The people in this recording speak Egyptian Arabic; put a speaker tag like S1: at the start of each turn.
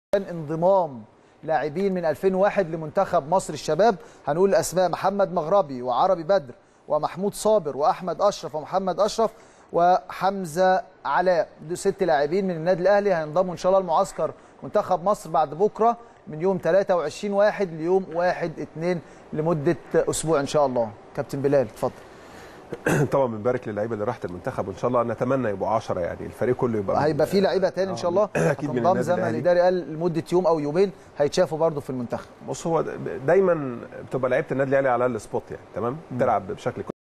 S1: كان انضمام لاعبين من 2001 لمنتخب مصر الشباب هنقول الاسماء محمد مغربي وعربي بدر ومحمود صابر واحمد اشرف ومحمد اشرف وحمزه علاء دول ست لاعبين من النادي الاهلي هينضموا ان شاء الله لمعسكر منتخب مصر بعد بكره من يوم 23 واحد ليوم 1 2 لمده اسبوع ان شاء الله كابتن بلال اتفضل
S2: طبعا بنبارك للعيبه اللي راحت المنتخب وان شاء الله نتمنى يبقوا 10 يعني الفريق كله يبقى
S1: هيبقى في لعيبه تاني ان شاء الله
S2: اكيد من
S1: هتنضم
S2: النادي
S1: زي ما
S2: الأهلي.
S1: الاداري قال لمده يوم او يومين هيتشافوا برضه في المنتخب
S2: بص هو دايما بتبقى لعيبه النادي الاهلي على السبوت يعني تمام تلعب بشكل